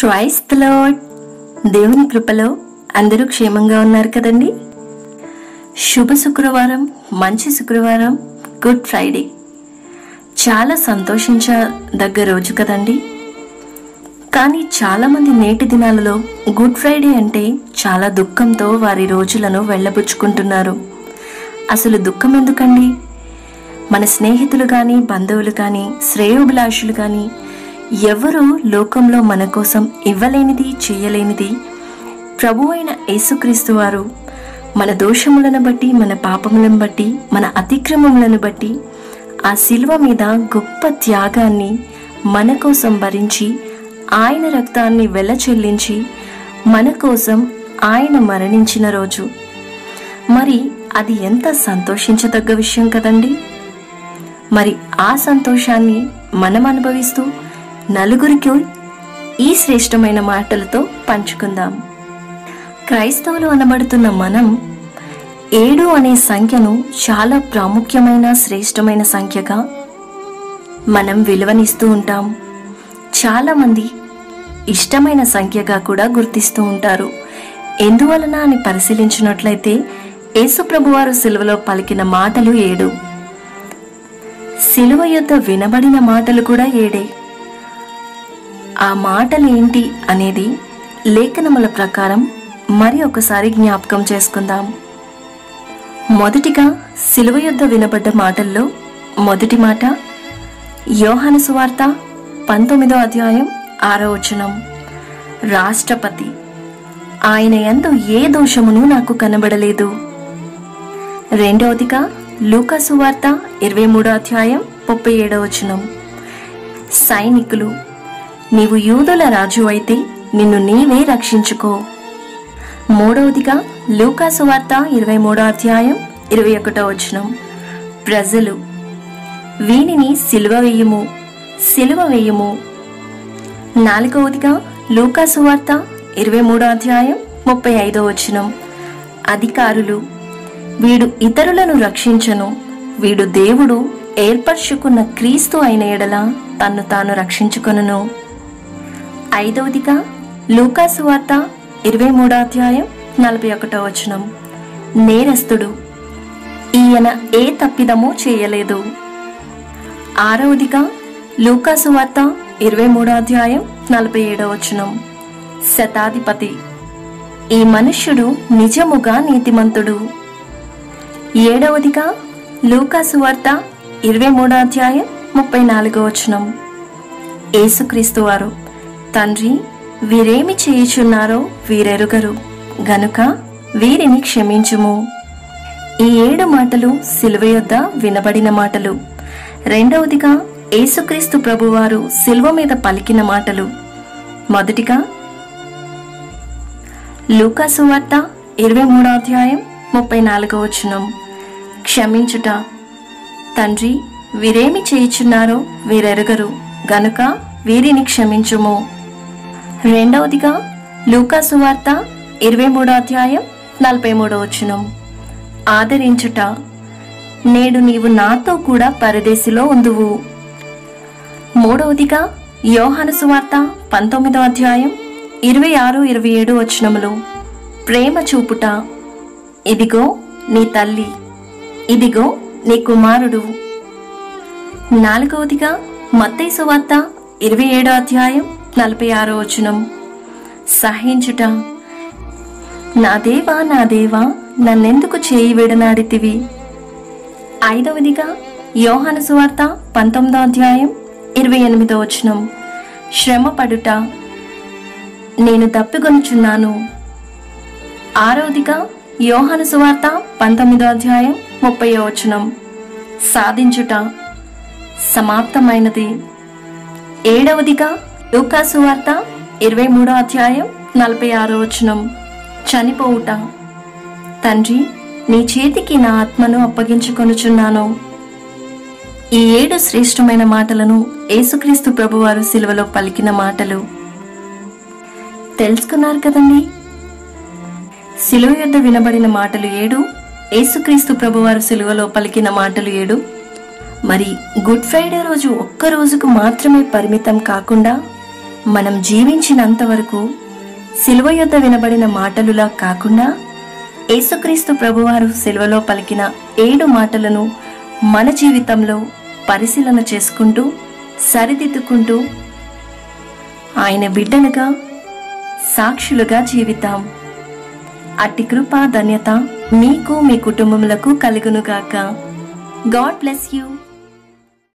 tries lord దేవుని కృపలో అందరూ క్షేమంగా ఉన్నారు కదండి శుభ శుక్రవారం మంచి శుక్రవారం గుడ్ ఫ్రైడే చాలా సంతోషించదగ్గ రోజు కదండి కానీ చాలామంది నేటి దినాలలో గుడ్ ఫ్రైడే అంటే చాలా దుఃఖంతో వారి రోజులను వెళ్ళబుచ్చుకుంటున్నారు అసలు దుఃఖం ఎందుకండి మన స్నేహితులు కానీ బంధువులు కానీ శ్రేయోభిలాషులు కానీ ఎవరు లోకంలో మన కోసం ఇవ్వలేనిది చేయలేనిది ప్రభు అయిన యేసుక్రీస్తు వారు మన దోషములను బట్టి మన పాపములను బట్టి మన అతిక్రమములను బట్టి ఆ శిల్వ మీద గొప్ప త్యాగాన్ని మన కోసం భరించి ఆయన రక్తాన్ని వెల చెల్లించి మన కోసం ఆయన మరణించిన రోజు మరి అది ఎంత సంతోషించదగ్గ విషయం కదండి మరి ఆ సంతోషాన్ని మనం అనుభవిస్తూ నలుగురికి ఈ శ్రేష్టమైన మాటలతో పంచుకుందాం క్రైస్తవులు అనబడుతున్న మనం ఏడు అనే సంఖ్యను చాలా ప్రాముఖ్యమైన శ్రేష్టమైన సంఖ్యగా మనం విలువనిస్తూ ఉంటాం చాలామంది ఇష్టమైన సంఖ్యగా కూడా గుర్తిస్తూ ఉంటారు ఎందువలన అని పరిశీలించినట్లయితే యేసుప్రభువారు సిలువలో పలికిన మాటలు ఏడు సిలువ యొద్ద వినబడిన మాటలు కూడా ఏడే ఆ మాటలు ఏంటి అనేది లేఖనముల ప్రకారం మరి ఒకసారి జ్ఞాపకం చేసుకుందాం మొదటిగా సిలువ యొద్ద వినబడ్డ మాటల్లో మొదటి మాట యోహాను సువార్త పంతొమ్మిదో అధ్యాయం ఆరో వచనం రాష్ట్రపతి ఆయన యందు ఏ దోషమును నాకు కనబడలేదు రెండవదిగా లూకా సువార్త ఇరవై మూడో అధ్యాయం ముప్పై ఏడో వచనం సైనికులు నీవు యూదుల రాజు అయితే నిన్ను నీవే రక్షించుకో మూడవదిగా లూకా సువార్త ఇరవై మూడో అధ్యాయం ఇరవై ఒకటో వచనం ప్రజలు వీనిని సిలువ వేయుము సిలువ వేయుము నాలుగవదిగా లూకా సువార్త ఇరవై మూడో అధ్యాయం ముప్పై ఐదో వచనం అధికారులు వీడు ఇతరులను రక్షించను వీడు దేవుడు ఏర్పరచుకున్న క్రీస్తు అయిన ఎడల తన్ను తాను రక్షించుకొనును ఐదవదిగా లూకాసు వార్త ఇరవై మూడో అధ్యాయం నలభై ఒకటో వచనం నేరస్తుడు ఈయన ఏ తప్పిదము చేయలేదు ఆరవదిగా లూకాసు వార్త ఇరవై మూడో అధ్యాయం నలభై ఏడో వచనం శతాధిపతి ఈ మనుష్యుడు నిజముగా నీతిమంతుడు ఏడవదిగా లూకాసు వార్త ఇరవై మూడో అధ్యాయం ముప్పై నాలుగో వచనం యేసుక్రీస్తు వారు తండ్రి వీరేమి చేయుచున్నారో వీరెరుగరు గనుక వీరిని క్షమించుము ఈ ఏడు మాటలు సిలువ యొద్ద వినబడిన మాటలు రెండవదిగా యేసుక్రీస్తు ప్రభువారు సిలువ మీద పలికిన మాటలు మొదటిగా లూకాసు వార్త ఇరవై మూడో అధ్యాయం ముప్పై నాలుగో వచనం క్షమించుట తండ్రి వీరేమి చేయుచున్నారో వీరెరగరు గనుక వీరిని క్షమించుము రెండవదిగా లూకాసు వార్త ఇరవై మూడో అధ్యాయం నలభై మూడో వచనం ఆదరించుట నేడు నీవు నాతో కూడా పరదేశిలో ఉందువు మూడవదిగా యోహాను సువార్త పంతొమ్మిదో అధ్యాయం ఇరవై ఆరు ఇరవై ఏడు వచనములు ప్రేమ చూపుట ఇదిగో నీ తల్లి ఇదిగో నీ కుమారుడు నాలుగవదిగా మత్తయి సువార్త ఇరవై ఏడో అధ్యాయం నలభై ఆరో వచనం సహించుట నా దేవా నా దేవా నన్నెందుకు చేయి విడనాడితివి ఐదవదిగా యోహాను సువార్త పంతొమ్మిదో అధ్యాయం ఇరవై ఎనిమిదో వచనం శ్రమ పడుట నేను తప్పిగొనుచున్నాను ఆరవదిగా యోహాను సువార్త పంతొమ్మిదో అధ్యాయం ముప్పై వచనం సాధించుట సమాప్తమైనది ఏడవదిగా లూకా సువార్త ఇరవై మూడో అధ్యాయం నలభై ఆరో వచనం చనిపోవుట తండ్రి నీ చేతికి నా ఆత్మను అప్పగించుకొనుచున్నాను ఈ ఏడు శ్రేష్టమైన మాటలను యేసుక్రీస్తు ప్రభువారు సిలువలో పలికిన మాటలు తెలుసుకున్నారు కదండి సిలువ యొద్ద వినబడిన మాటలు ఏడు యేసుక్రీస్తు ప్రభువారు సిలువలో పలికిన మాటలు ఏడు మరి గుడ్ ఫ్రైడే రోజు ఒక్క రోజుకు మాత్రమే పరిమితం కాకుండా మనం జీవించినంత వరకు సిలువ యొద్ద వినబడిన మాటలులా కాకుండా యేసుక్రీస్తు ప్రభువారు సిలువలో పలికిన ఏడు మాటలను మన జీవితంలో పరిశీలన చేసుకుంటూ సరిదిద్దుకుంటూ ఆయన బిడ్డలుగా సాక్షులుగా జీవితాం అట్టి కృపా ధన్యత మీకు మీ కుటుంబములకు కలుగునుగాక గాడ్ బ్లెస్ యూ